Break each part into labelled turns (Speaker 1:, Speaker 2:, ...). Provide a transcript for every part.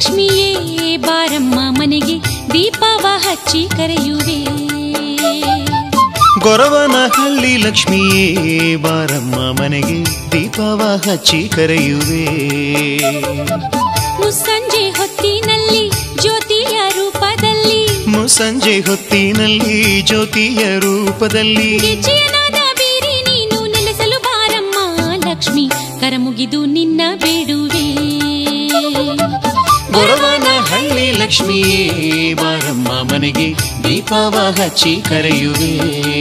Speaker 1: ಲಕ್ಷ್ಮಿಯೇ ಬಾರಮ್ಮ ಮನೆಗೆ ದೀಪವ ಹಚ್ಚಿ ಕರೆಯುವೆ
Speaker 2: ಗೊರವನ ಹಳ್ಳಿ ಲಕ್ಷ್ಮಿಯೇ ಬಾರಮ್ಮ ಮನೆಗೆ ದೀಪವ ಹಚ್ಚಿ ಕರೆಯುವೆ
Speaker 1: ಮುಸ್ಸಂಜೆ ಹೊತ್ತಿನಲ್ಲಿ ಜ್ಯೋತಿಯ ರೂಪದಲ್ಲಿ
Speaker 2: ಮುಸ್ಸಂಜೆ ಹೊತ್ತಿನಲ್ಲಿ ಜ್ಯೋತಿಯ ರೂಪದಲ್ಲಿ
Speaker 1: ಗೆಜ್ಜೆಯನಾದ ಬೀರಿ ನೀನು ನೆಲೆಸಲು ಬಾರಮ್ಮ ಲಕ್ಷ್ಮಿ ಕರಮುಗಿದು ನಿನ್ನ ಬೇಡುವೆ
Speaker 2: ಗೊರವನ ಹಳ್ಳಿ ಲಕ್ಷ್ಮಿಯೇ ಬಾರಮ್ಮ ಮನೆಗೆ ದೀಪವ ಹಚ್ಚಿ ಕರೆಯುವೆ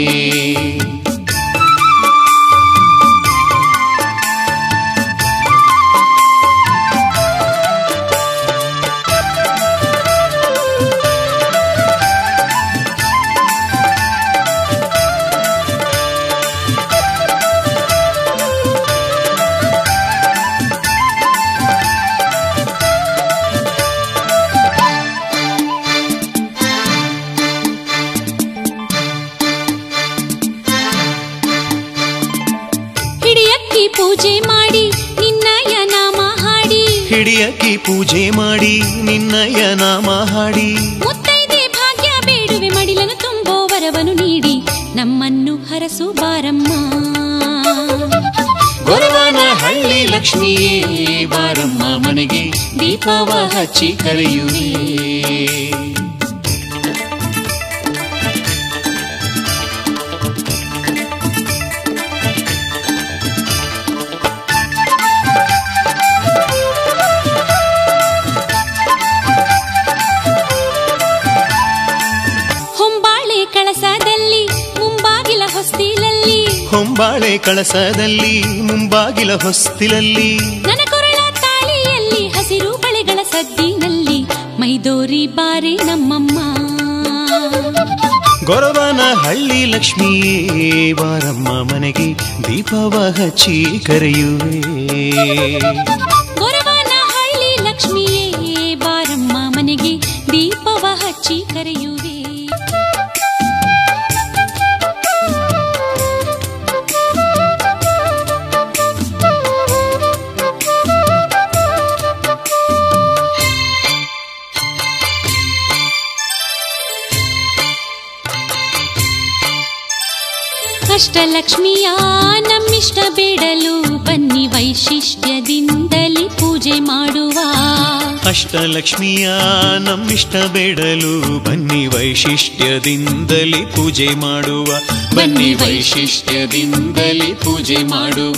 Speaker 1: ಹಿಡಿಯಕ್ಕಿ ಪೂಜೆ ಮಾಡಿ ನಿನ್ನಯ ನಾಮ ಹಾಡಿ
Speaker 2: ಹಿಡಿಯಕ್ಕಿ ಪೂಜೆ ಮಾಡಿ ನಿನ್ನಯ ನಾಮ ಹಾಡಿ
Speaker 1: ಮುತ್ತೈದೆ ಭಾಗ್ಯ ಬೇಡುವೆ ಮಡಿಲನು ತುಂಬೋ ವರವನು ನೀಡಿ ನಮ್ಮನ್ನು ಹರಸು ಬಾರಮ್ಮ
Speaker 2: ಗೊರವನ ಹಳ್ಳಿ ಲಕ್ಷ್ಮಿಯೇ ಬಾರಮ್ಮ ಮನೆಗೆ ದೀಪವ ಹಚ್ಚಿ ಕರೆಯುವೆ
Speaker 1: ಹೊಂಬಾಳೆ ಕಳಸದಲ್ಲಿ ಮುಂಬಾಗಿಲ ಹೊಸ್ತಿಲಲ್ಲಿ
Speaker 2: ಹೊಂಬಾಳೆ ಕಳಸದಲ್ಲಿ ಮುಂಬಾಗಿಲ ಹೊಸ್ತಿಲಲ್ಲಿ
Speaker 1: ನನ್ನ ಕೊರಳ ತಾಳಿಯಲ್ಲಿ ಹಸಿರು ಬಳೆಗಳ ಸದ್ದಿನಲ್ಲಿ ಮೈದೋರಿ ಬಾರೆ ನಮ್ಮಮ್ಮ
Speaker 2: ಗೊರವನ ಹಳ್ಳಿ ಲಕ್ಷ್ಮಿಯೇ ಬಾರಮ್ಮ ಮನೆಗೆ ದೀಪವ ಹಚ್ಚಿ ಕರೆಯುವೆ
Speaker 1: ಗೊರವನ ಹಳ್ಳಿ ಲಕ್ಷ್ಮಿಯೇ ಬಾರಮ್ಮ ಮನೆಗೆ ದೀಪವ ಹಚ್ಚಿ ಕರೆಯುವೆ ಅಷ್ಟಲಕ್ಷ್ಮಿಯ ನಮ್ಮಿಷ್ಟ ಬೇಡಲು ಬನ್ನಿ ವೈಶಿಷ್ಟ್ಯದಿಂದಲೇ ಪೂಜೆ ಮಾಡುವ
Speaker 2: ಅಷ್ಟಲಕ್ಷ್ಮಿಯ ನಮ್ಮಿಷ್ಟ ಬೇಡಲು ಬನ್ನಿ ವೈಶಿಷ್ಟ್ಯದಿಂದಲೇ ಪೂಜೆ ಮಾಡುವ ಬನ್ನಿ ವೈಶಿಷ್ಟ್ಯದಿಂದಲೇ ಪೂಜೆ ಮಾಡುವ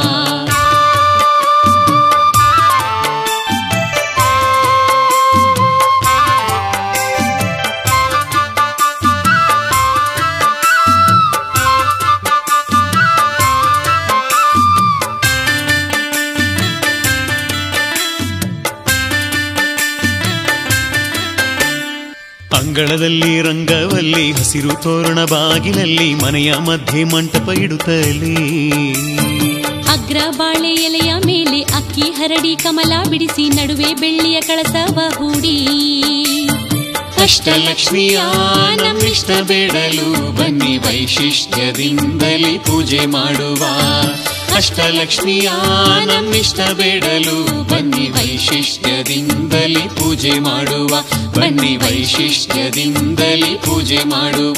Speaker 2: ಅಂಗಳದಲ್ಲಿ ರಂಗವಲ್ಲಿ ಹಸಿರು ತೋರಣ ಬಾಗಿಲಲ್ಲಿ ಮನೆಯ ಮಧ್ಯೆ ಮಂಟಪ ಇಡುತ್ತಲೇ
Speaker 1: ಅಗ್ರ ಬಾಳೆ ಎಲೆಯ ಮೇಲೆ ಅಕ್ಕಿ ಹರಡಿ ಕಮಲ ಬಿಡಿಸಿ ನಡುವೆ ಬೆಳ್ಳಿಯ ಕಳಸವ ಹೂಡಿ
Speaker 2: ಅಷ್ಟಲಕ್ಷ್ಮಿಯ ನಮ್ಮಿಷ್ಟ ಬೇಡಲು ಬನ್ನಿ ವೈಶಿಷ್ಟ್ಯದಿಂದಲೇ ಪೂಜೆ ಮಾಡುವ ಅಷ್ಟಲಕ್ಷ್ಮಿಯ ನಮ್ಮಿಷ್ಟ ಬೇಡಲು ಬನ್ನಿ ವೈಶಿಷ್ಟ್ಯದಿಂದಲೇ ಪೂಜೆ ಮಾಡುವ ಬನ್ನಿ ವೈಶಿಷ್ಟ್ಯದಿಂದಲೇ ಪೂಜೆ ಮಾಡುವ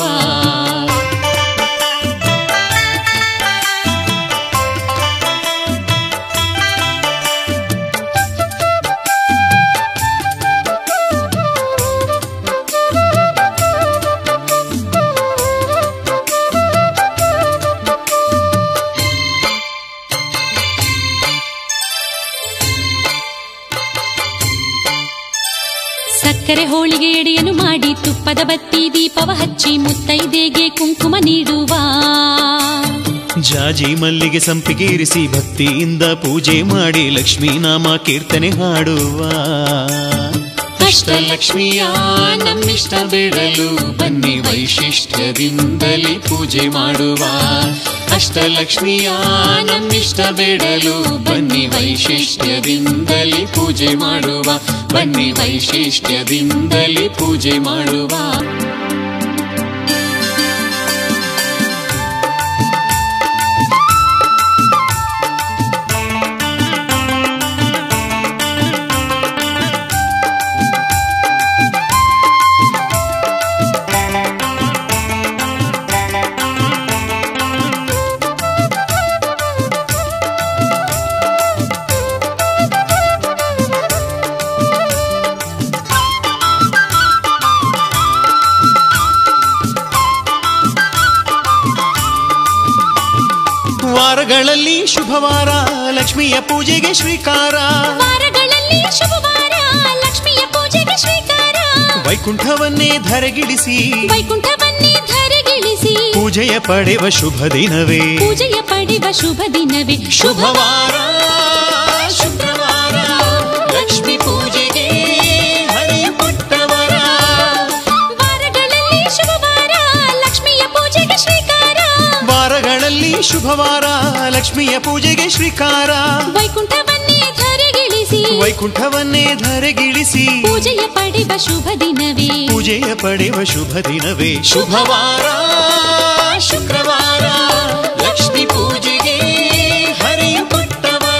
Speaker 1: ಸಕ್ಕರೆ ಹೋಳಿಗೆ ಎಡೆಯನ್ನು ಮಾಡಿ ತುಪ್ಪದ ಬತ್ತಿ ದೀಪವ ಹಚ್ಚಿ ಮುತ್ತೈದೆಗೆ ಕುಂಕುಮ ನೀಡುವ
Speaker 2: ಜಾಜಿ ಮಲ್ಲಿಗೆ ಸಂಪಿಗೆ ಇರಿಸಿ ಭಕ್ತಿಯಿಂದ ಪೂಜೆ ಮಾಡಿ ಲಕ್ಷ್ಮೀ ನಾಮ ಕೀರ್ತನೆ ಹಾಡುವ ಅಷ್ಟಲಕ್ಷ್ಮಿಯ ನಮ್ಮಿಷ್ಟ ಬೇಡಲು ಬನ್ನಿ ವೈಶಿಷ್ಟ್ಯದಿಂದಲೇ ಪೂಜೆ ಮಾಡುವ ಅಷ್ಟಲಕ್ಷ್ಮಿಯ ನಮ್ಮಿಷ್ಟ ಬೇಡಲು ಬನ್ನಿ ವೈಶಿಷ್ಟ್ಯದಿಂದಲೇ ಪೂಜೆ ಮಾಡುವ ಬನ್ನಿ ವೈಶಿಷ್ಟ್ಯದಿಂದಲೇ ಪೂಜೆ ಮಾಡುವ ವಾರಗಳಲ್ಲಿ ಶುಭವಾರ ಲಕ್ಷ್ಮಿಯ ಪೂಜೆಗೆ ಶ್ರೀಕಾರ
Speaker 1: ವಾರಗಳಲ್ಲಿ ಶುಭವಾರ ಲಕ್ಷ್ಮಿಯ ಪೂಜೆಗೆ ಶ್ರೀಕಾರ
Speaker 2: ವೈಕುಂಠವನ್ನೇ ಧರೆಗಿಳಿಸಿ
Speaker 1: ವೈಕುಂಠವನ್ನೇ ಧರೆಗಿಳಿಸಿ
Speaker 2: ಪೂಜೆಯ ಪಡೆವ ಶುಭ ದಿನವೇ
Speaker 1: ಪೂಜೆಯ ಪಡೆವ ಶುಭ ದಿನವೇ
Speaker 2: ಶುಭವಾರ ಶುಕ್ರವಾರ ಲಕ್ಷ್ಮಿ ಪೂಜೆಗೆ ಹರಿಯ ಪುಟ್ಟವರ
Speaker 1: ವಾರಗಳಲ್ಲಿ ಶುಭವಾರ ಲಕ್ಷ್ಮಿಯ ಪೂಜೆಗೆ ಶ್ರೀಕಾರ
Speaker 2: ವಾರಗಳಲ್ಲಿ ಶುಭವಾರ ಲಕ್ಷ್ಮಿಯ ಪೂಜೆಗೆ ಶ್ರೀಕಾರ
Speaker 1: ವೈಕುಂಠವನ್ನೇ ಧರೆಗಿಳಿಸಿ
Speaker 2: ವೈಕುಂಠವನ್ನೇ ಧರೆಗಿಳಿಸಿ
Speaker 1: ಪೂಜೆಯ ಪಡೆವ ಶುಭ ದಿನವೇ
Speaker 2: ಪೂಜೆಯ ಪಡೆವ ಶುಭ ದಿನವೇ ಶುಭವಾರ ಶುಕ್ರವಾರ ಲಕ್ಷ್ಮಿ ಪೂಜೆಗೆ ಹರಿಯ ಪುಟ್ಟವರ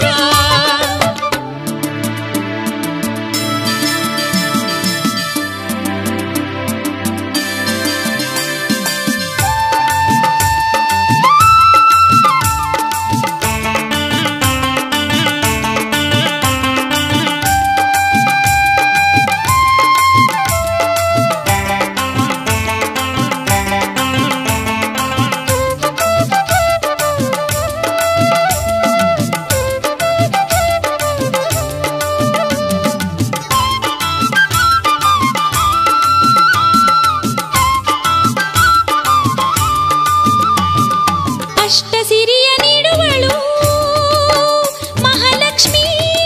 Speaker 1: ಅಷ್ಟ ಸಿರಿಯ ನೀಡುವಳು ಮಹಾಲಕ್ಷ್ಮಿ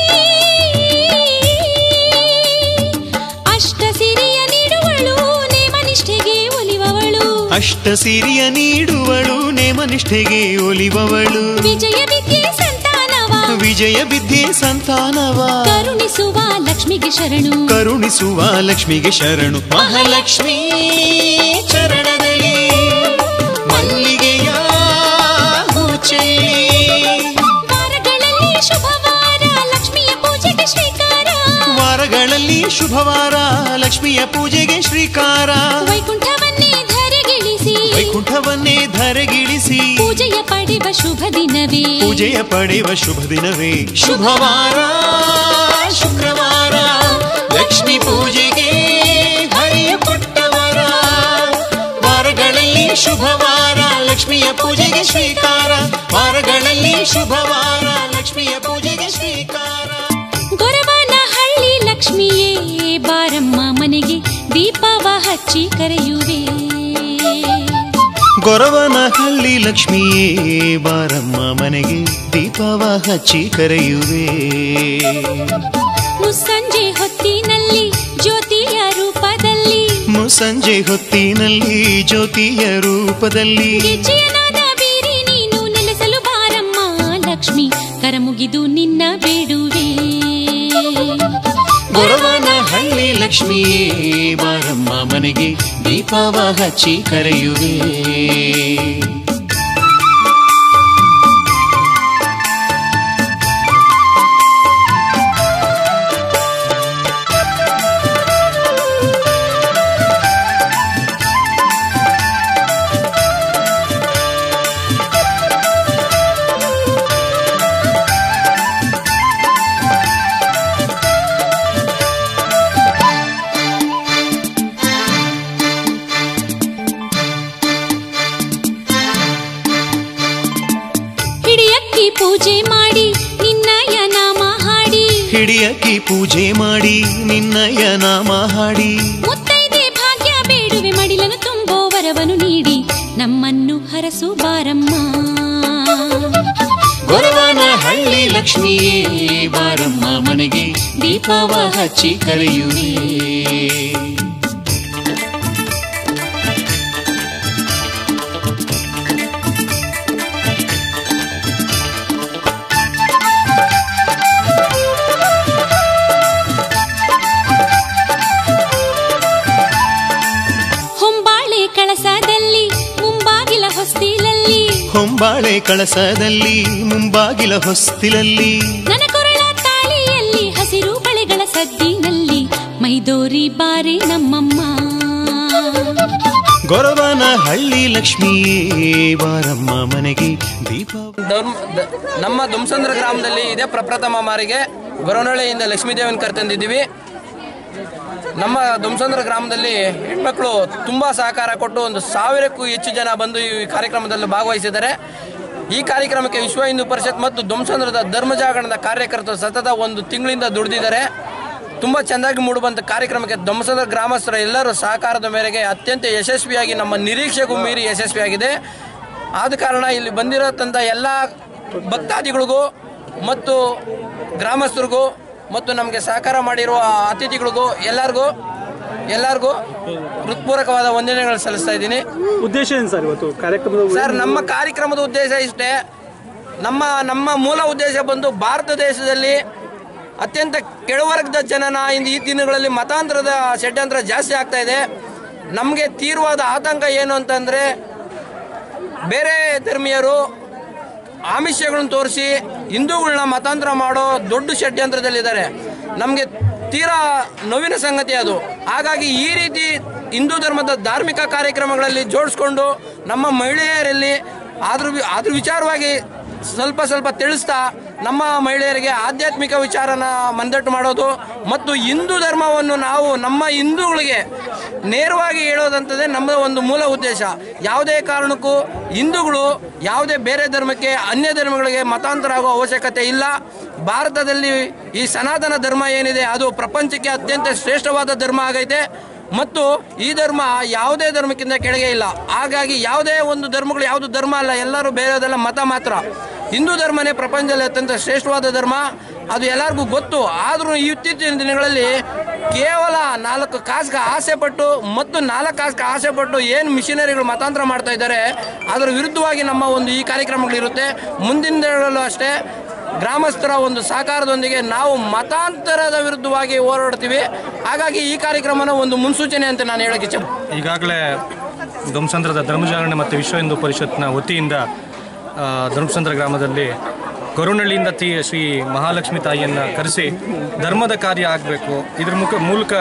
Speaker 1: ಅಷ್ಟ ಸಿರಿಯ ನೀಡುವಳು ನೇಮನಿಷ್ಠೆಗೆ ಒಲಿವವಳು
Speaker 2: ಅಷ್ಟ ಸಿರಿಯ ನೀಡುವಳು ನೇಮನಿಷ್ಠೆಗೆ ಒಲಿವವಳು
Speaker 1: ವಿಜಯ ವಿದ್ಯೆ ಸಂತಾನವ
Speaker 2: ವಿಜಯ ವಿದ್ಯೆ ಸಂತಾನವ
Speaker 1: ಕರುಣಿಸುವ ಲಕ್ಷ್ಮಿಗೆ ಶರಣು
Speaker 2: ಕರುಣಿಸುವ ಲಕ್ಷ್ಮಿಗೆ ಶರಣು ಮಹಾಲಕ್ಷ್ಮಿ ಚರಣದಲ್ಲಿ ಮಲ್ಲಿಗೆಯ ಹೂಚೆಲ್ಲಿ
Speaker 1: ವಾರಗಳಲ್ಲಿ ಶುಭವಾರ ಲಕ್ಷ್ಮಿಯ ಪೂಜೆಗೆ ಶ್ರೀಕಾರ
Speaker 2: ವಾರಗಳಲ್ಲಿ ಶುಭವಾರ ಲಕ್ಷ್ಮಿಯ ಪೂಜೆಗೆ ಶ್ರೀಕಾರ
Speaker 1: ವೈಕುಂಠವನ್ನೇ ಧರೆಗಿಳಿಸಿ
Speaker 2: ವೈಕುಂಠವನ್ನೇ ಧರೆಗಿಳಿಸಿ
Speaker 1: ಪೂಜೆಯ ಪಡೆವ ಶುಭ ದಿನವೇ
Speaker 2: ಪೂಜೆಯ ಪಡೆವ ಶುಭ ದಿನವೇ ಶುಭವಾರ ಶುಕ್ರವಾರ ಲಕ್ಷ್ಮಿ ಪೂಜೆಗೆ ಹರಿಯ ಪುಟ್ಟವರ ವಾರಗಳಲ್ಲಿ ಶುಭವಾರ ಲಕ್ಷ್ಮಿಯ ಪೂಜೆಗೆ ಶ್ರೀಕಾರ ವಾರಗಳಲ್ಲಿ ಶುಭವಾರ ಲಕ್ಷ್ಮಿಯ ಪೂಜೆಗೆ ಶ್ರೀಕಾರ
Speaker 1: ಗೊರವನ ಹಳ್ಳಿ ಲಕ್ಷ್ಮಿಯೇ ಬಾರಮ್ಮ ಮನೆಗೆ ದೀಪವ ಹಚ್ಚಿ ಕರೆಯುವೆ
Speaker 2: ಗೊರವನಹಳ್ಳಿ ಲಕ್ಷ್ಮಿಯೇ ಬಾರಮ್ಮ ಮನೆಗೆ ದೀಪವ ಹಚ್ಚಿ ಕರೆಯುವೆ
Speaker 1: ಮುಸ್ಸಂಜೆ ಹೊತ್ತಿನಲ್ಲಿ ಜ್ಯೋತಿಯ ರೂಪದಲ್ಲಿ
Speaker 2: ಮುಸಂಜೆ ಹೊತ್ತಿನಲ್ಲಿ ಜ್ಯೋತಿಯ ರೂಪದಲ್ಲಿ
Speaker 1: ಗೆಜ್ಜೆಯನಾದ ಬೀರಿ ನೀನು ನೆಲೆಸಲು ಬಾರಮ್ಮ ಲಕ್ಷ್ಮಿ ಕರಮುಗಿದು ನಿನ್ನ ಬೇಡುವೆ
Speaker 2: ಗೊರವನಹಳ್ಳಿ ಲಕ್ಷ್ಮಿಯೇ ಬಾರಮ್ಮ ಮನೆಗೆ ದೀಪವ ಹಚ್ಚಿ ಕರೆಯುವೆ
Speaker 1: ಹಿಡಿಯಕ್ಕಿ ಪೂಜೆ ಮಾಡಿ ನಿನ್ನಯ ನಾಮ ಹಾಡಿ
Speaker 2: ಹಿಡಿಯಕ್ಕಿ ಪೂಜೆ ಮಾಡಿ ನಿನ್ನಯ ನಾಮ ಹಾಡಿ
Speaker 1: ಮುತ್ತೈದೆ ಭಾಗ್ಯ ಬೇಡುವೆ ಮಡಿಲನು ತುಂಬೋ ವರವನು ನೀಡಿ ನಮ್ಮನ್ನು ಹರಸು ಬಾರಮ್ಮ
Speaker 2: ಗೊರವನಹಳ್ಳಿ ಲಕ್ಷ್ಮಿಯೇ ಬಾರಮ್ಮ ಮನೆಗೆ ದೀಪವ ಹಚ್ಚಿ ಕರೆಯುವೆ
Speaker 1: ಹೊಂಬಾಳೆ ಕಳಸದಲ್ಲಿ ಮುಂಬಾಗಿಲ ಹೊಸ್ತಿಲಲ್ಲಿ
Speaker 2: ಹೊಂಬಾಳೆ ಕಳಸದಲ್ಲಿ ಮುಂಬಾಗಿಲ ಹೊಸ್ತಿಲಲ್ಲಿ
Speaker 1: ನನ್ನ ಕೊರಳ ತಾಳಿಯಲ್ಲಿ ಹಸಿರು ಬಳೆಗಳ ಸದ್ದಿನಲ್ಲಿ ಮೈದೋರಿ ಬಾರೆ ನಮ್ಮಮ್ಮ
Speaker 2: ಗೊರವನ ಹಳ್ಳಿ ಲಕ್ಷ್ಮಿಯೇ ಬಾರಮ್ಮ ಮನೆಗೆ ದೀಪ
Speaker 3: ಧರ್ಮ ದ- ನಮ್ಮ ದುಮ್ಸಂದ್ರ ಗ್ರಾಮದಲ್ಲಿ ಇದೇ ಪ್ರಪ್ರಥಮ ಮಾರಿಗೆ ಗೊರವನಹಳ್ಳಿಯಿಂದ ಲಕ್ಷ್ಮೀದೇವಿನ ಕರ್ತಂದಿದ್ದೀವಿ ನಮ್ಮ ದುಮ್ಸಂದ್ರ ಗ್ರಾಮದಲ್ಲಿ ಹೆಣ್ಮಕ್ಳು ತುಂಬ ಸಹಕಾರ ಕೊಟ್ಟು ಒಂದು ಸಾವಿರಕ್ಕೂ ಹೆಚ್ಚು ಜನ ಬಂದು ಈ ಕಾರ್ಯಕ್ರಮದಲ್ಲಿ ಭಾಗವಹಿಸಿದ್ದಾರೆ ಈ ಕಾರ್ಯಕ್ರಮಕ್ಕೆ ವಿಶ್ವ ಹಿಂದೂ ಪರಿಷತ್ ಮತ್ತು ಧ್ವಂಸಂದ್ರದ ಧರ್ಮ ಜಾಗರಣದ ಕಾರ್ಯಕರ್ತರು ಸತತ ಒಂದು ತಿಂಗಳಿಂದ ದುಡಿದಿದ್ದಾರೆ ತುಂಬ ಚೆಂದಾಗಿ ಮೂಡುವಂಥ ಕಾರ್ಯಕ್ರಮಕ್ಕೆ ಧ್ವಂಸಂದ್ರ ಗ್ರಾಮಸ್ಥರ ಎಲ್ಲರೂ ಸಹಕಾರದ ಮೇರೆಗೆ ಅತ್ಯಂತ ಯಶಸ್ವಿಯಾಗಿ ನಮ್ಮ ನಿರೀಕ್ಷೆಗೂ ಮೀರಿ ಯಶಸ್ವಿಯಾಗಿದೆ ಆದ ಕಾರಣ ಇಲ್ಲಿ ಬಂದಿರತಂಥ ಎಲ್ಲ ಭಕ್ತಾದಿಗಳಿಗೂ ಮತ್ತು ಗ್ರಾಮಸ್ಥರಿಗೂ ಮತ್ತು ನಮಗೆ ಸಹಕಾರ ಮಾಡಿರುವ ಅತಿಥಿಗಳಿಗೂ ಎಲ್ಲರಿಗೂ ಎಲ್ಲರಿಗೂ ಹೃತ್ಪೂರ್ವಕವಾದ ವಂದನೆಗಳು ಸಲ್ಲಿಸ್ತಾ ಇದ್ದೀನಿ
Speaker 4: ಉದ್ದೇಶ ಏನು ಸರ್ ಇವತ್ತು ಕಾರ್ಯಕ್ರಮದ
Speaker 3: ಸರ್ ನಮ್ಮ ಕಾರ್ಯಕ್ರಮದ ಉದ್ದೇಶ ಇಷ್ಟೇ ನಮ್ಮ ನಮ್ಮ ಮೂಲ ಉದ್ದೇಶ ಬಂದು ಭಾರತ ದೇಶದಲ್ಲಿ ಅತ್ಯಂತ ಕೆಳವರ್ಗದ ಜನನ ಇಂದು ಈ ದಿನಗಳಲ್ಲಿ ಮತಾಂತರದ ಷಡ್ಯಂತ್ರ ಜಾಸ್ತಿ ಆಗ್ತಾ ಇದೆ ನಮಗೆ ತೀವ್ರವಾದ ಆತಂಕ ಏನು ಅಂತಂದರೆ ಬೇರೆ ಧರ್ಮೀಯರು ಆಮಿಷಗಳನ್ನು ತೋರಿಸಿ ಹಿಂದೂಗಳನ್ನ ಮತಾಂತರ ಮಾಡೋ ದೊಡ್ಡ ಷಡ್ಯಂತ್ರದಲ್ಲಿದ್ದಾರೆ ನಮಗೆ ತೀರಾ ನೋವಿನ ಸಂಗತಿ ಅದು ಹಾಗಾಗಿ ಈ ರೀತಿ ಹಿಂದೂ ಧರ್ಮದ ಧಾರ್ಮಿಕ ಕಾರ್ಯಕ್ರಮಗಳಲ್ಲಿ ಜೋಡಿಸ್ಕೊಂಡು ನಮ್ಮ ಮಹಿಳೆಯರಲ್ಲಿ ಅದ್ರ ವಿ- ಅದ್ರ ವಿಚಾರವಾಗಿ ಸ್ವಲ್ಪ ಸ್ವಲ್ಪ ತಿಳಿಸ್ತಾ ನಮ್ಮ ಮಹಿಳೆಯರಿಗೆ ಆಧ್ಯಾತ್ಮಿಕ ವಿಚಾರನ ಮಂದಟ್ಟು ಮಾಡೋದು ಮತ್ತು ಹಿಂದೂ ಧರ್ಮವನ್ನು ನಾವು ನಮ್ಮ ಹಿಂದೂಗಳಿಗೆ ನೇರವಾಗಿ ಹೇಳೋದಂಥದ್ದೇ ನಮ್ಮ ಒಂದು ಮೂಲ ಉದ್ದೇಶ ಯಾವುದೇ ಕಾರಣಕ್ಕೂ ಹಿಂದೂಗಳು ಯಾವುದೇ ಬೇರೆ ಧರ್ಮಕ್ಕೆ ಅನ್ಯ ಧರ್ಮಗಳಿಗೆ ಮತಾಂತರ ಆಗೋ ಅವಶ್ಯಕತೆ ಇಲ್ಲ ಭಾರತದಲ್ಲಿ ಈ ಸನಾತನ ಧರ್ಮ ಏನಿದೆ ಅದು ಪ್ರಪಂಚಕ್ಕೆ ಅತ್ಯಂತ ಶ್ರೇಷ್ಠವಾದ ಧರ್ಮ ಆಗೈತೆ ಮತ್ತು ಈ ಧರ್ಮ ಯಾವುದೇ ಧರ್ಮಕ್ಕಿಂತ ಕೆಳಗೆ ಇಲ್ಲ ಹಾಗಾಗಿ ಯಾವುದೇ ಒಂದು ಧರ್ಮಗಳು ಯಾವುದು ಧರ್ಮ ಅಲ್ಲ ಎಲ್ಲರೂ ಬೇರೆದೆಲ್ಲ ಮತ ಮಾತ್ರ ಹಿಂದೂ ಧರ್ಮನೇ ಪ್ರಪಂಚದಲ್ಲಿ ಅತ್ಯಂತ ಶ್ರೇಷ್ಠವಾದ ಧರ್ಮ ಅದು ಎಲ್ಲರಿಗೂ ಗೊತ್ತು ಆದರೂ ಇತ್ತೀಚಿನ ದಿನಗಳಲ್ಲಿ ಕೇವಲ ನಾಲ್ಕು ಕಾಸ್ಗೆ ಆಸೆ ಪಟ್ಟು ಮತ್ತು ನಾಲ್ಕು ಕಾಸ್ಗೆ ಆಸೆ ಪಟ್ಟು ಏನು ಮಿಷನರಿಗಳು ಮತಾಂತರ ಮಾಡ್ತಾ ಇದ್ದಾರೆ ಅದರ ವಿರುದ್ಧವಾಗಿ ನಮ್ಮ ಒಂದು ಈ ಕಾರ್ಯಕ್ರಮಗಳಿರುತ್ತೆ ಮುಂದಿನ ದಿನಗಳಲ್ಲೂ ಅಷ್ಟೇ ಗ್ರಾಮಸ್ಥರ ಒಂದು ಸಹಕಾರದೊಂದಿಗೆ ನಾವು ಮತಾಂತರದ ವಿರುದ್ಧವಾಗಿ ಹೋರಾಡ್ತೀವಿ ಹಾಗಾಗಿ ಈ ಕಾರ್ಯಕ್ರಮನ ಒಂದು ಮುನ್ಸೂಚನೆ ಅಂತ ನಾನು ಹೇಳಕ್ಕೆ ಇಚ್ಛೆ
Speaker 5: ಈಗಾಗಲೇ ಧ್ವಂಸಂದ್ರದ ಧರ್ಮಜಾಗರಣೆ ಮತ್ತು ವಿಶ್ವ ಹಿಂದೂ ಪರಿಷತ್ನ ವತಿಯಿಂದ ಆ, ಧರ್ಮಸಂದ್ರ ಗ್ರಾಮದಲ್ಲಿ ಕರುಣಳ್ಳಿಯಿಂದ ತಿ ಶ್ರೀ ಮಹಾಲಕ್ಷ್ಮಿ ತಾಯಿಯನ್ನು ಕರೆಸಿ ಧರ್ಮದ ಕಾರ್ಯ ಆಗಬೇಕು ಇದ್ರ ಮುಖ ಮೂಲಕ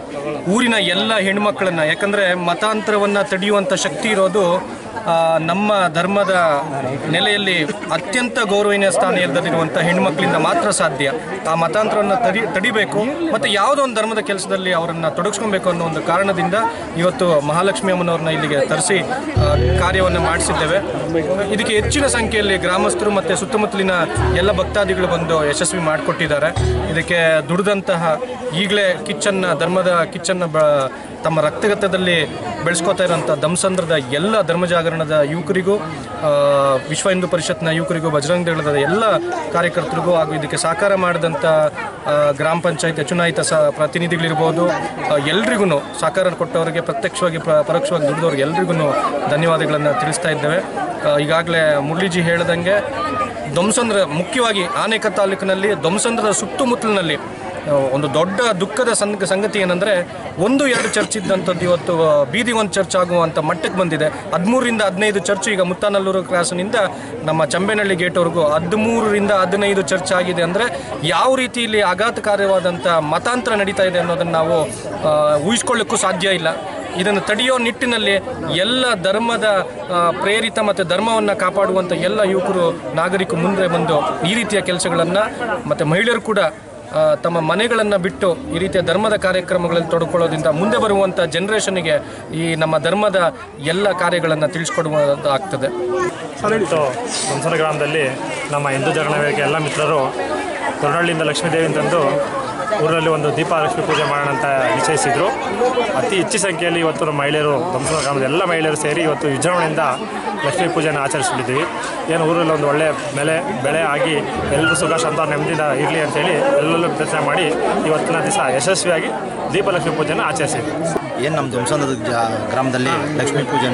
Speaker 5: ಊರಿನ ಎಲ್ಲ ಹೆಣ್ಮಕ್ಳನ್ನ ಯಾಕಂದರೆ ಮತಾಂತರವನ್ನು ತಡೆಯುವಂಥ ಶಕ್ತಿ ಇರೋದು ಆ, ನಮ್ಮ ಧರ್ಮದ ನೆಲೆಯಲ್ಲಿ ಅತ್ಯಂತ ಗೌರವನೀಯ ಸ್ಥಾನದಲ್ಲಿರುವಂಥ ಹೆಣ್ಮಕ್ಳಿಂದ ಮಾತ್ರ ಸಾಧ್ಯ ಆ ಮತಾಂತರವನ್ನು ತಡಿ ತಡಿಬೇಕು ಮತ್ತು ಯಾವುದೋ ಒಂದು ಧರ್ಮದ ಕೆಲಸದಲ್ಲಿ ಅವರನ್ನು ತೊಡಗಿಸ್ಕೊಬೇಕು ಅನ್ನೋ ಒಂದು ಕಾರಣದಿಂದ ಇವತ್ತು ಮಹಾಲಕ್ಷ್ಮಿ ಅಮ್ಮನವ್ರನ್ನ ಇಲ್ಲಿಗೆ ತರಿಸಿ ಕಾರ್ಯವನ್ನು ಮಾಡಿಸಿದ್ದೇವೆ ಇದಕ್ಕೆ ಹೆಚ್ಚಿನ ಸಂಖ್ಯೆಯಲ್ಲಿ ಗ್ರಾಮಸ್ಥರು ಮತ್ತು ಸುತ್ತಮುತ್ತಲಿನ ಎಲ್ಲ ಭಕ್ತಾದಿಗಳು ಬಂದು ಯಶಸ್ವಿ ಮಾಡಿಕೊಟ್ಟಿದ್ದಾರೆ ಇದಕ್ಕೆ ದುಡಿದಂತಹ ಈಗಲೇ ಕಿಚ್ಚನ್ನ ಧರ್ಮದ ಕಿಚ್ಚನ್ನ ಬ ತಮ್ಮ ರಕ್ತಗತದಲ್ಲಿ ಬೆಳೆಸ್ಕೋತಾ ಇರೋಂಥ ದಂಸಂದ್ರದ ಎಲ್ಲ ಧರ್ಮ ಜಾಗರಣದ ಯುವಕರಿಗೂ ಆ, ವಿಶ್ವ ಹಿಂದೂ ಪರಿಷತ್ನ ಯುವಕರಿಗೂ ಬಜರಂಗ ದಳದ ಎಲ್ಲ ಕಾರ್ಯಕರ್ತರಿಗೂ ಹಾಗೂ ಇದಕ್ಕೆ ಸಹಕಾರ ಮಾಡಿದಂಥ ಆ, ಗ್ರಾಮ ಪಂಚಾಯತ್ ಚುನಾಯಿತ ಸ ಪ್ರತಿನಿಧಿಗಳಿರ್ಬೋದು ಎಲ್ರಿಗೂ ಸಹಕಾರ ಕೊಟ್ಟವರಿಗೆ ಪ್ರತ್ಯಕ್ಷವಾಗಿ ಪ್ರ ಪರೋಕ್ಷವಾಗಿ ದುಡಿದವ್ರಿಗೆ ಎಲ್ರಿಗೂ ಧನ್ಯವಾದಗಳನ್ನು ತಿಳಿಸ್ತಾ ಇದ್ದೇವೆ ಆ, ಈಗಾಗಲೇ ಮುರಳೀಜಿ ಹೇಳ್ದಂಗೆ ಧ್ವಂಸಂದ್ರ ಮುಖ್ಯವಾಗಿ ಆನೇಕ ತಾಲೂಕಿನಲ್ಲಿ ಧ್ವಂಸಂದ್ರದ ಸುತ್ತಮುತ್ತಲಿನಲ್ಲಿ ಆ, ಒಂದು ದೊಡ್ಡ ದುಃಖದ ಸಂಗ ಸಂಗತಿ ಏನಂದರೆ ಒಂದು ಎರಡು ಚರ್ಚ್ ಇದ್ದಂಥದ್ದು ಇವತ್ತು ಆ, ಬೀದಿ ಒಂದು ಚರ್ಚ್ ಆಗುವಂಥ ಮಟ್ಟಕ್ಕೆ ಬಂದಿದೆ ಹದಿಮೂರರಿಂದ ಹದಿನೈದು ಚರ್ಚ್ ಈಗ ಮುತ್ತಾನಲ್ಲೂರು ಕ್ರಾಸ್ನಿಂದ ನಮ್ಮ ಚಂಬೇನಹಳ್ಳಿ ಗೇಟ್ವರೆಗೂ ಹದಿಮೂರರಿಂದ ಹದಿನೈದು ಚರ್ಚ್ ಆಗಿದೆ ಅಂದರೆ ಯಾವ ರೀತಿ ಇಲ್ಲಿ ಆಘಾತಕಾರವಾದಂಥ ಮತಾಂತರ ನಡೀತಾ ಇದೆ ಅನ್ನೋದನ್ನು ನಾವು ಆ, ಊಹಿಸ್ಕೊಳ್ಳಿಕ್ಕೂ ಸಾಧ್ಯ ಇಲ್ಲ ಇದನ್ನು ತಡೆಯೋ ನಿಟ್ಟಿನಲ್ಲಿ ಎಲ್ಲ ಧರ್ಮದ ಆ, ಪ್ರೇರಿತ ಮತ್ತು ಧರ್ಮವನ್ನು ಕಾಪಾಡುವಂಥ ಎಲ್ಲ ಯುವಕರು ನಾಗರಿಕರು ಮುಂದೆ ಬಂದು ಈ ರೀತಿಯ ಕೆಲಸಗಳನ್ನು ಮತ್ತು ಮಹಿಳೆಯರು ಕೂಡ ಆ, ತಮ್ಮ ಮನೆಗಳನ್ನು ಬಿಟ್ಟು ಈ ರೀತಿಯ ಧರ್ಮದ ಕಾರ್ಯಕ್ರಮಗಳಲ್ಲಿ ತೊಡ್ಕೊಳ್ಳೋದ್ರಿಂದ ಮುಂದೆ ಬರುವಂಥ ಜನ್ರೇಷನ್ಗೆ ಈ ನಮ್ಮ ಧರ್ಮದ ಎಲ್ಲ ಕಾರ್ಯಗಳನ್ನು ತಿಳಿಸ್ಕೊಡುವುದಾಗ್ತದೆ
Speaker 6: ಇವತ್ತು ಹಂಸನ ಗ್ರಾಮದಲ್ಲಿ ನಮ್ಮ ಹಿಂದೂ ಜಾಗರಣ ವೇದಿಕೆ ಎಲ್ಲ ಮಿತ್ರರು ಕೊರನಹಳ್ಳಿಯಿಂದ ಲಕ್ಷ್ಮೀದೇವಿ ತಂದು ಊರಲ್ಲಿ ಒಂದು ದೀಪ ಲಕ್ಷ್ಮೀ ಪೂಜೆ ಮಾಡೋಣ ಅಂತ ನಿಶ್ಚಯಿಸಿದ್ರು ಅತಿ ಹೆಚ್ಚು ಸಂಖ್ಯೆಯಲ್ಲಿ ಇವತ್ತು ನಮ್ಮ ಮಹಿಳೆಯರು ಧಂಸನ ಗ್ರಾಮದ ಎಲ್ಲ ಮಹಿಳೆಯರು ಸೇರಿ ಇವತ್ತು ವಿಜೃಂಭಣೆಯಿಂದ ಲಕ್ಷ್ಮೀ ಪೂಜೆನ ಆಚರಿಸ್ಬಿಟ್ಟಿದ್ದೀವಿ ಏನು ಊರಲ್ಲಿ ಒಂದು ಒಳ್ಳೆ ಬೆಲೆ ಬೆಳೆ ಆಗಿ ಎಲ್ಲರೂ ಸುಖ ಶಾಂತ ನೆಮ್ಮದಿಯಿಂದ ಇರಲಿ ಅಂತೇಳಿ ಎಲ್ಲೆಲ್ಲೂ ಪ್ರಯತ್ನ ಮಾಡಿ ಇವತ್ತಿನ ದಿವಸ ಯಶಸ್ವಿಯಾಗಿ ದೀಪಲಕ್ಷ್ಮಿ ಪೂಜೆನ ಆಚರಿಸಿದ್ವಿ
Speaker 7: ಏನು ನಮ್ಮ ಧ್ವಂಸದ ಜ ಗ್ರಾಮದಲ್ಲಿ ಲಕ್ಷ್ಮೀ ಪೂಜೆನ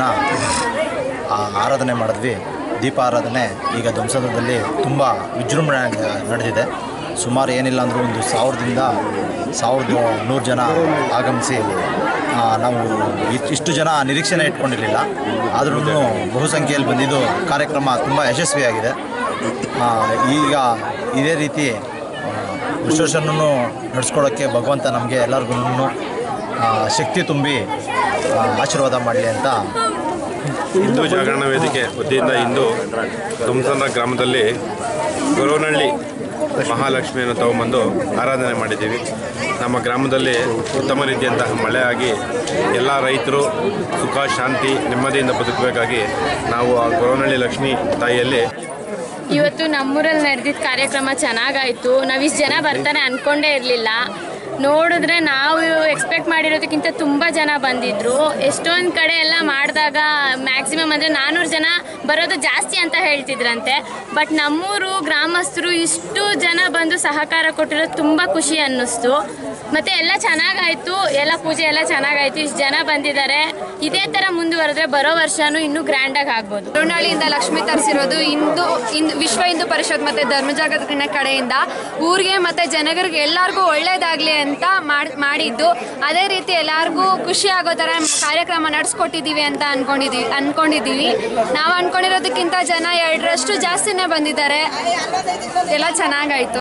Speaker 7: ಆ, ಆರಾಧನೆ ಮಾಡಿದ್ವಿ ದೀಪ ಆರಾಧನೆ ಈಗ ಧ್ವಂಸದಲ್ಲಿ ತುಂಬ ವಿಜೃಂಭಣೆ ನಡೆದಿದೆ ಸುಮಾರು ಏನಿಲ್ಲ ಅಂದರೂ ಒಂದು ಸಾವಿರದಿಂದ ಸಾವಿರದ ನೂರು ಜನ ಆಗಮಿಸಿ ಆ, ನಾವು ಇಷ್ಟ್- ಇಷ್ಟು ಜನ ನಿರೀಕ್ಷೆನೇ ಇಟ್ಕೊಂಡಿರಲಿಲ್ಲ ಆದ್ರೂ ಬಹುಸಂಖ್ಯೆಯಲ್ಲಿ ಬಂದಿದ್ದು ಕಾರ್ಯಕ್ರಮ ತುಂಬ ಯಶಸ್ವಿಯಾಗಿದೆ ಆ, ಈಗ ಇದೇ ರೀತಿ ವಿಶ್ವೇಶ್ವರನನ್ನು ನಡೆಸ್ಕೊಳ್ಳೋಕ್ಕೆ ಭಗವಂತ ನಮಗೆ ಎಲ್ಲರಿಗೂ ಶಕ್ತಿ ತುಂಬಿ ಆ, ಆಶೀರ್ವಾದ ಮಾಡಲಿ ಅಂತ
Speaker 8: ಹಿಂದೂ ಜಾಗರಣ ವೇದಿಕೆ ವತಿಯಿಂದ ಇಂದು ಧ್ವಂಸನ ಗ್ರಾಮದಲ್ಲಿ ಗೊರವನಹಳ್ಳಿ
Speaker 9: ಮಹಾಲಕ್ಷ್ಮಿಯನ್ನು ತಗೊಂಬಂದು ಆರಾಧನೆ ಮಾಡಿದ್ದೀವಿ ನಮ್ಮ ಗ್ರಾಮದಲ್ಲಿ ಉತ್ತಮ ರೀತಿಯಂತಹ ಮಳೆ ಆಗಿ ಎಲ್ಲ ರೈತರು ಸುಖ ಶಾಂತಿ ನೆಮ್ಮದಿಯಿಂದ ಬದುಕಬೇಕಾಗಿ ನಾವು ಆ ಗೊರವನಹಳ್ಳಿ ಲಕ್ಷ್ಮೀ ತಾಯಿಯಲ್ಲಿ
Speaker 10: ಇವತ್ತು ನಮ್ಮೂರಲ್ಲಿ ನಡೆದಿದ್ದ ಕಾರ್ಯಕ್ರಮ ಚೆನ್ನಾಗಾಯಿತು ನಾವು ಇಷ್ಟು ಜನ ಬರ್ತಾರೆ ಅಂದ್ಕೊಂಡೇ ಇರಲಿಲ್ಲ ನೋಡಿದ್ರೆ ನಾವು ಎಕ್ಸ್ಪೆಕ್ಟ್ ಮಾಡಿರೋದಕ್ಕಿಂತ ತುಂಬ ಜನ ಬಂದಿದ್ರು ಎಷ್ಟೊಂದು ಕಡೆ ಎಲ್ಲ ಮಾಡಿದಾಗ ಮ್ಯಾಕ್ಸಿಮಮ್ ಅಂದರೆ ನಾನ್ನೂರು ಜನ ಬರೋದು ಜಾಸ್ತಿ ಅಂತ ಹೇಳ್ತಿದ್ರಂತೆ ಬಟ್ ನಮ್ಮೂರು ಗ್ರಾಮಸ್ಥರು ಇಷ್ಟು ಜನ ಬಂದು ಸಹಕಾರ ಕೊಟ್ಟಿರೋದು ತುಂಬ ಖುಷಿ ಅನ್ನಿಸ್ತು ಮತ್ತು ಎಲ್ಲ ಚೆನ್ನಾಗಾಯಿತು ಎಲ್ಲ ಪೂಜೆ ಎಲ್ಲ ಚೆನ್ನಾಗಾಯಿತು ಇಷ್ಟು ಜನ ಬಂದಿದ್ದಾರೆ ಇದೇ ಥರ ಮುಂದುವರೆದ್ರೆ ಬರೋ ವರ್ಷನೂ ಇನ್ನೂ ಗ್ರ್ಯಾಂಡಾಗಿ ಆಗ್ಬೋದು
Speaker 11: ತಿರುವನಹಳ್ಳಿಯಿಂದ ಲಕ್ಷ್ಮಿ ತರಿಸಿರೋದು ಹಿಂದೂ ಹಿಂದ್ ವಿಶ್ವ ಹಿಂದೂ ಪರಿಷತ್ ಮತ್ತೆ ಧರ್ಮ ಜಾಗೃತಿ ಕಡೆಯಿಂದ ಊರಿಗೆ ಮತ್ತೆ ಜನಗಳಿಗೆ ಎಲ್ಲರಿಗೂ ಒಳ್ಳೇದಾಗ್ಲಿ ಅಂತ ಮಾಡ್- ಮಾಡಿದ್ದು ಅದೇ ರೀತಿ ಎಲ್ಲರಿಗೂ ಖುಷಿ ಆಗೋ ಥರ ಕಾರ್ಯಕ್ರಮ ನಡೆಸ್ಕೊಟ್ಟಿದ್ದೀವಿ ಅಂತ ಅನ್ಕೊಂಡಿದ್ದೀವಿ ಅನ್ಕೊಂಡಿದ್ದೀವಿ ನಾವು ಅನ್ಕೊಂಡಿರೋದಕ್ಕಿಂತ ಜನ ಎರಡರಷ್ಟು ಜಾಸ್ತಿನೇ ಬಂದಿದ್ದಾರೆ ಎಲ್ಲ ಚೆನ್ನಾಗಾಯ್ತು